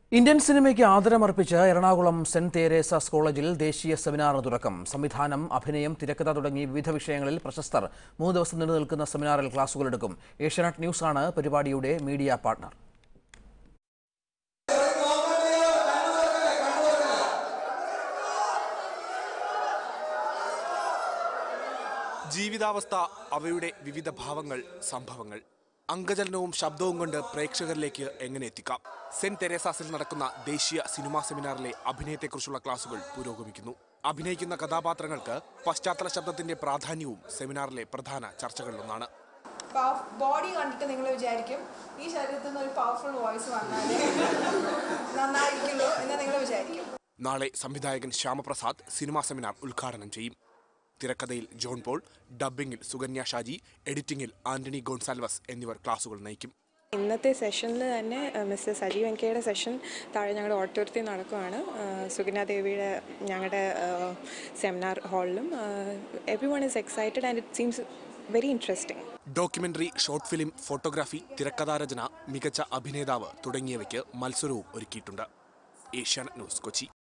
Indian സിനിമയ്ക്ക് ആദരമർപ്പിച്ച് Ernakulam saint തേരേസാസ് കോളേജിൽ ദേശീയ സെമിനാറിന് തുടക്കം സംവിധാനം അഭിനയം തിരക്കഥ തുടങ്ങി വിവിധ വിഷയങ്ങളിൽ പ്രശസ്തർ മൂന്ന് ദിവസം നീണ്ടു നിൽക്കുന്ന സെമിനാറിൽ ക്ലാസുകൾ എടുക്കും ഏഷ്യാനെറ്റ് ന്യൂസാണ് പരിപാടിയുടെ മീഡിയ പാർട്ണർ ജീവിതാവസ്ഥ അവയുടെ വിവിധ ഭാവങ്ങൾ സംഭവങ്ങൾ അംഗചലനവും ശബ്ദവും കൊണ്ട് പ്രേക്ഷകരിലേക്ക് എങ്ങനെ എത്തിക്കാം സെന്റ് തെരേസാസിൽ നടക്കുന്ന ദേശീയ സിനിമാ സെമിനാറിലെ അഭിനയത്തെക്കുറിച്ചുള്ള ക്ലാസുകൾ പുരോഗമിക്കുന്നു അഭിനയിക്കുന്ന കഥാപാത്രങ്ങൾക്ക് പശ്ചാത്തല ശബ്ദത്തിന്റെ പ്രാധാന്യവും സെമിനാറിലെ പ്രധാന ചർച്ചകളിലൊന്നാണ് ബോഡി കണ്ടിട്ട് നിങ്ങൾ വിചാരിക്കും ഈ ശരീരത്തിൽ നിന്ന് ഒരു പവർഫുൾ വോയിസ് വന്നാൽ നന്നായിരിക്കുള്ളൂ എന്ന് നിങ്ങൾ വിചാരിക്കും നാളെ സംവിധായകൻ ശ്യാമപ്രസാദ് സിനിമാ സെമിനാർ ഉദ്ഘാടനം ചെയ്യും തിരക്കഥയിൽ ജോൺ പോൾ ഡബ്ബിംഗിൽ സുകന്യ ഷാജി എഡിറ്റിംഗിൽ ആന്റണി ഗോൺസാൽവസ് എന്നിവർ ക്ലാസുകൾ നയിക്കും ഇന്നത്തെ സെഷനിൽ തന്നെ മിസ്റ്റർ സജീവ് വെങ്കയുടെ സെഷൻ താഴെ ഞങ്ങളുടെ ഓഡിറ്റോറിയത്തിൽ നടക്കുകയാണ് സുഗന്യ ദേവിയുടെ ഞങ്ങളുടെ സെമിനാർ ഹാളിലും every one is excited and it seems very interesting documentary short film photography തിരക്കഥാരചന മികച്ച അഭിനേതാവ് തുടങ്ങിയവയ്ക്ക് മത്സരവും ഒരുക്കിയിട്ടുണ്ട് ഏഷ്യാനെറ്റ് ന്യൂസ് കൊച്ചി